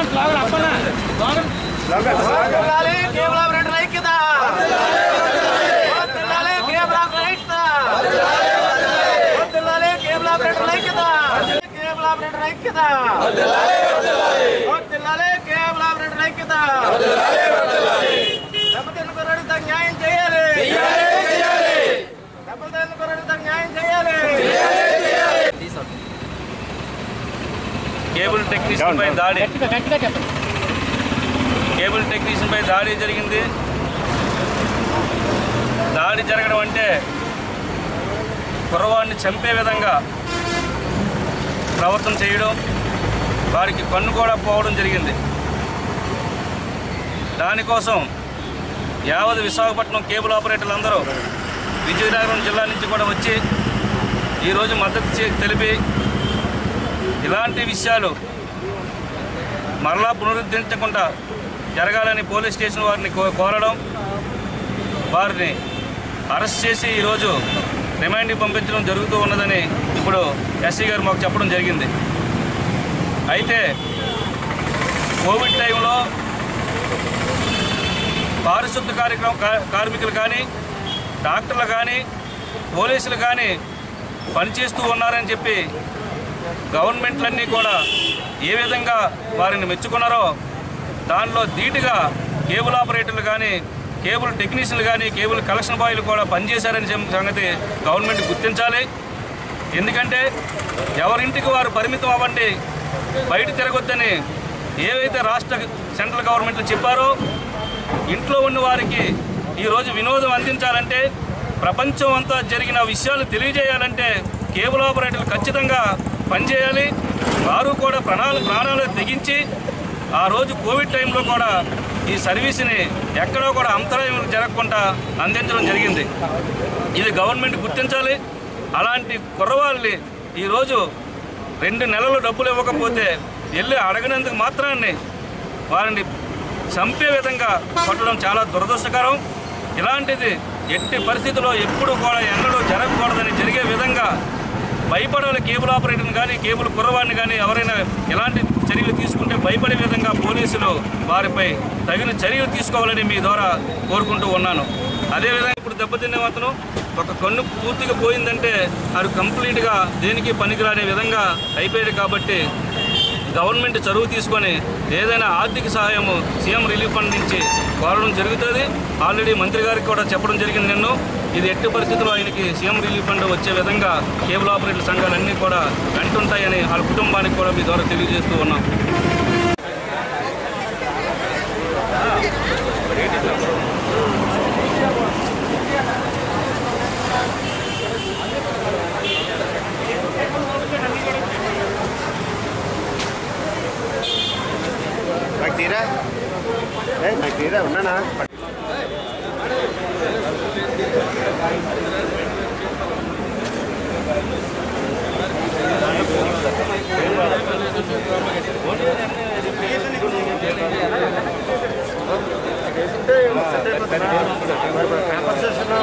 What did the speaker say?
వర్ధిల్లాలి cable operator ఐక్యత వర్ధిల్లాలి కేబుల్ ఆపరేటర్ ఐక్యత వర్ధిల్లాలి కేబుల్ ఆపరేటర్ ఐక్యత కేబుల్ ఆపరేటర్ ఐక్యత వర్ధిల్లాలి కేబుల్ ఆపరేటర్ ఐక్యత దెబ్బతిన్న కుర్రాడికి న్యాయం చేయాలి దెబ్బతిన్న కుర్రాడికి న్యాయం చేయాలి కేబుల్ టెక్నీషియన్ పై దాడి కేబుల్ టెక్నీషియన్ పై దాడి జరిగింది దాడి జరగడం అంటే కుర్రవాడిని చంపే విధంగా ప్రవర్తన చేయడం వారికి కన్ను కూడా పోవడం జరిగింది దానికోసం యావత్ విశాఖపట్నం కేబుల్ ఆపరేటర్లు అందరూ విజయనగరం జిల్లా నుంచి కూడా వచ్చి ఈరోజు మద్దతు చే- తెలిపి ఇలాంటి విషయాలు మరలా పునరుద్ధరించకుండా జరగాలని పోలీస్ స్టేషన్ వారిని కో- కోరడం వారిని అరెస్ట్ చేసి ఈరోజు రిమాండ్కి పంపించడం జరుగుతూ ఉన్నదని ఇప్పుడు ఎస్సీ గారు మాకు చెప్పడం జరిగింది అయితే కోవిడ్ టైంలో పారిశుద్ధ కార్యక్రమం కా- కార్మికులు కానీ డాక్టర్లు కానీ పోలీసులు కానీ పనిచేస్తూ ఉన్నారని చెప్పి గవర్నమెంట్లన్నీ కూడా ఏ విధంగా వారిని మెచ్చుకున్నారో దానిలో ధీటుగా కేబుల్ ఆపరేటర్లు కానీ కేబుల్ టెక్నీషియన్లు కానీ కేబుల్ కలెక్షన్ బాయ్లు కూడా పనిచేశారని చెం- సంగతి గవర్నమెంట్ గుర్తించాలి ఎందుకంటే ఎవరింటికి వారు పరిమితం అవ్వండి బయట తిరగొద్దని ఏవైతే రాష్ట్ర సెంట్రల్ గవర్నమెంట్లు చెప్పారో ఇంట్లో ఉన్న వారికి ఈరోజు వినోదం అందించాలంటే ప్రపంచం అంతా జరిగిన విషయాలు తెలియజేయాలంటే కేబుల్ ఆపరేటర్లు ఖచ్చితంగా పనిచేయాలి వారు కూడా ప్రాణాలు ప్రాణాలు తెగించి ఆ రోజు కోవిడ్ టైంలో కూడా ఈ సర్వీస్ని ఎక్కడో కూడా అంతరాయం జరగకుండా అందించడం జరిగింది ఇది గవర్నమెంట్ గుర్తించాలి అలాంటి కుర్రవాళ్ళని ఈరోజు రెండు నెలలు డబ్బులు ఇవ్వకపోతే వెళ్ళి అడగనందుకు మాత్రాన్ని వారిని చంపే విధంగా కొట్టడం చాలా దురదృష్టకరం ఇలాంటిది ఎట్టి పరిస్థితుల్లో ఎప్పుడు కూడా ఎన్నడూ జరగకూడదని జరిగే విధంగా భయపడాలి కేబుల్ ఆపరేటర్ని కానీ కేబుల్ కుర్రవాడిని కానీ ఎవరైనా ఎలాంటి చర్యలు తీసుకుంటే భయపడే విధంగా పోలీసులు వారిపై తగిన చర్యలు తీసుకోవాలని మీ ద్వారా కోరుకుంటూ ఉన్నాను అదేవిధంగా ఇప్పుడు దెబ్బతినే అతను ఒక కన్ను పూర్తిగా పోయిందంటే అది కంప్లీట్గా దేనికి పనికిరాని విధంగా అయిపోయాడు కాబట్టి గవర్నమెంట్ చొరవ తీసుకొని ఏదైనా ఆర్థిక సహాయము సీఎం రిలీఫ్ ఫండ్ నుంచి కోరడం జరుగుతుంది ఆల్రెడీ మంత్రి గారికి కూడా చెప్పడం జరిగింది నిన్ను ఇది ఎట్టి పరిస్థితుల్లో ఆయనకి సీఎం రిలీఫ్ ఫండ్ వచ్చే విధంగా కేబుల్ ఆపరేటర్ సంఘాలన్నీ కూడా వెంటుంటాయని వాళ్ళ కుటుంబానికి కూడా మీ ద్వారా తెలియజేస్తూ ఉన్నాం నాకు తీరా ఏ నాకు తీరా ఉన్నానా కాంపన్సేషన్